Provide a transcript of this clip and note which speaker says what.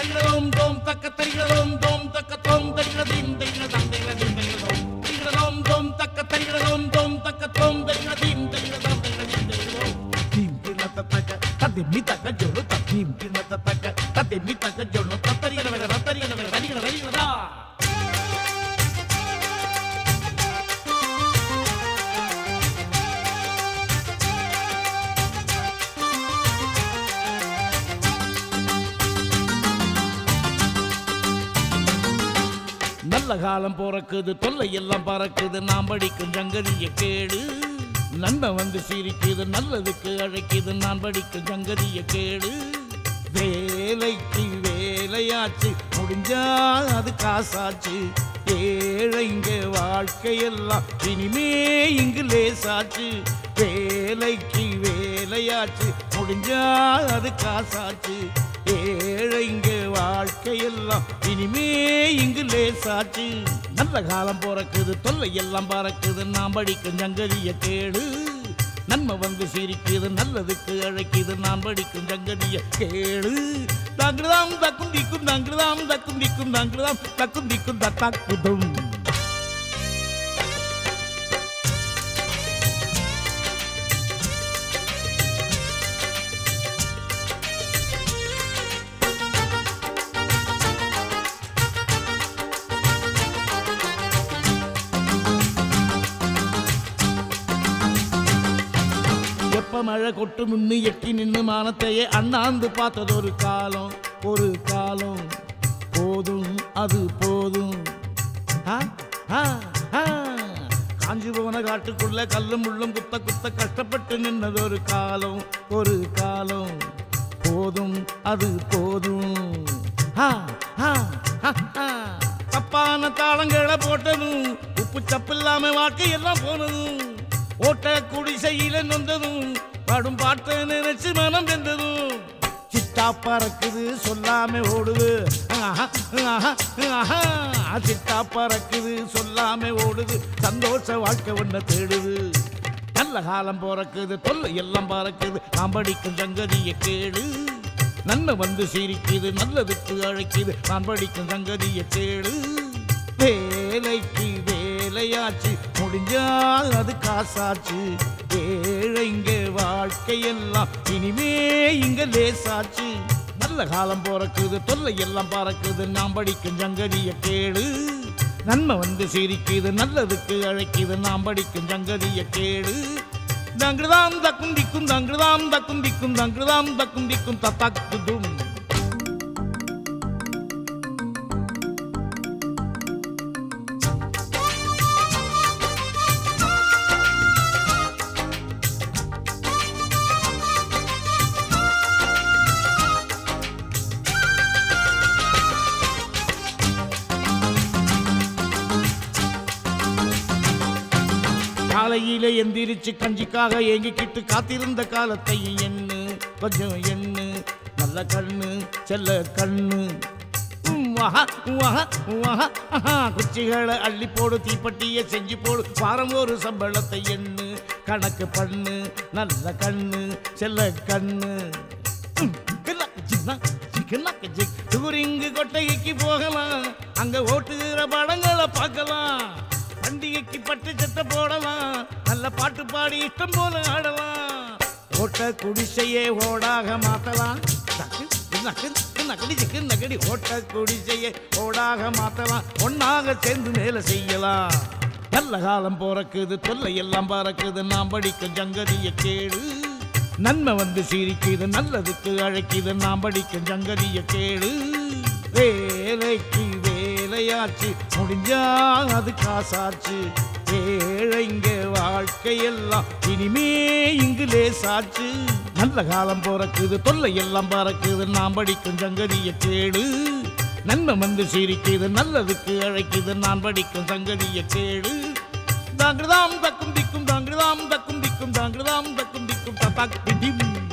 Speaker 1: தரிகளோம் தோம் தக்க தரிகளோம் தோம் தக்க தோம் தரிகளதீம் தரிகளதாம் தரிகளதீம் தரிகளோம் தரிகளோம் தோம் தக்க தரிகளோம் தோம் தக்க தோம் தரிகளதீம் தரிகளதாம் தரிகளதீம் தரிகளோம் தீம் தினத்த தக்க ததிமி தக்க ஜொலு தீம் தினத்த தக்க ததிமி தக்க ஜொலு தத்தரிகள வர தத்தரிகள வர தரிகள தரிகளதா நல்ல காலம் பிறக்குது தொல்லை எல்லாம் பறக்குது நாம் படிக்கும் சங்கதிய கேடு நன்மை வந்து சிரிக்குது நல்லதுக்கு அழைக்குது நான் படிக்கும் சங்கதிய கேடு வேலைக்கு வேலையாச்சு முடிஞ்சா அது காசாச்சு ஏழைங்க வாழ்க்கையெல்லாம் இனிமே இங்கு லேசாச்சு வேலைக்கு வேலையாச்சு முடிஞ்சா அது காசாச்சு ஏழைங்க வாழ்க்கையெல்லாம் இனிமே இங்கு லேசாச்சு நல்ல காலம் பிறக்குது தொல்லை எல்லாம் பறக்குது நாம் படிக்கும் சங்கதிய கேடு நன்மை வந்து சிரிக்குது நல்லதுக்கு அழைக்குது நான் படிக்கும் சங்கதிய கேடு தாங்கிருதாம் தக்கும் திக்கும் தாங்கிருதாம் தக்கும் திக்கும் தாங்கிருதாம் தக்கும் திக்கும் தத்தாக்குதும் எப்ப மழை கொட்டு முன்னு எட்டி நின்னு மானத்தையே அண்ணாந்து பார்த்தது ஒரு காலம் ஒரு காலம் போதும் அது போதும் ஆ, ஆ, ஆ. காஞ்சி போன காட்டுக்குள்ள கல்லும் முள்ளும் குத்த குத்த கஷ்டப்பட்டு நின்னது ஒரு காலம் ஒரு காலம் போதும் அது போதும் ஆ, ஆ, ஆ, ஆ. தப்பான தாளங்களை போட்டதும் உப்பு சப்பு இல்லாம வாழ்க்கையெல்லாம் போனதும் ஓட்ட குடிசையில நொந்ததும் பாடும் பாட்டை நினைச்சு மனம் வெந்ததும் சிட்டா பறக்குது சொல்லாம ஓடுது ஆஹா, ஆஹா, ஆஹா. சிட்டா பறக்குது சொல்லாம ஓடுது சந்தோஷ வாழ்க்கை ஒன்ன தேடுது நல்ல காலம் பிறக்குது தொல்லை எல்லாம் பறக்குது நாம் படிக்கும் சங்கதிய கேடு நன்மை வந்து சிரிக்குது நல்லதுக்கு அழைக்குது நான் படிக்கும் சங்கதிய கேடு வேலைக்கு வேலையாச்சு முடிஞ்சால் அது காசாச்சு ஏழைங்க வாழ்க்கையெல்லாம் இனிமே இங்க லேசாச்சு நல்ல காலம் பிறக்குது தொல்லை எல்லாம் பறக்குது நாம் படிக்கும் சங்கதிய கேடு நன்மை வந்து சிரிக்குது நல்லதுக்கு அழைக்குது நாம் படிக்கும் சங்கதிய கேடு தங்கிருதாம் தக்கும் திக்கும் தங்கிருதாம் தக்கும் திக்கும் தங்கிருதாம் தக்கும் திக்கும் தத்தாக்குதும் காலையில எந்திரிச்சு கஞ்சிக்காக ஏங்கிக்கிட்டு காத்திருந்த காலத்தை எண்ணு கொஞ்சம் எண்ணு நல்ல கண்ணு செல்ல கண்ணு உம், வாஹா, வாஹா, வாஹா, ஆஹா. குச்சிகளை அள்ளி போடு தீப்பெட்டியை செஞ்சு போடு வாரம் ஒரு சம்பளத்தை எண்ணு கணக்கு பண்ணு நல்ல கண்ணு செல்ல கண்ணு உம், கில்லாக்கு சின்னா, சிக்கனாக்கு சிக். டூரிங்கு கொட்டகைக்கு போகலாம் அங்க ஓட்டுகிற படங்களை பார்க்கலாம் பண்டிகைக்கு பட்டு சட்டை போடலாம் நல்ல பாட்டு பாடி இஷ்டம் போல ஆடலாம் ஓட்ட குடிசையே ஓடாக மாத்தலாம் நக்கு, நக்கு, நக்கடி சிக்கு நக்கடி ஓட்ட குடிசையே ஓடாக மாத்தலாம் ஒன்னாக சேர்ந்து மேல செய்யலாம் நல்ல காலம் பிறக்குது தொல்லை எல்லாம் பறக்குது நாம் படிக்கும் சங்கதிய கேடு நன்மை வந்து சிரிக்குது நல்லதுக்கு அழைக்குது நாம் படிக்கும் சங்கதிய கேடு வேலைக்கு வேலையாச்சு முடிஞ்சா அது காசாச்சு ஏழைங்க வாழ்க்கையெல்லாம் இனிமே இங்கு லேசாச்சு நல்ல காலம் பிறக்குது தொல்லை எல்லாம் பறக்குது நாம் படிக்கும் சங்கதிய கேடு நன்மை வந்து சிரிக்குது நல்லதுக்கு அழைக்குது நான் படிக்கும் சங்கதிய கேடு தாங்கிருதாம் தக்கும் திக்கும் தாங்கிருதாம் தக்கும் திக்கும் தாங்கிருதாம் தக்கும் திக்கும் தத்தாக்கு திம்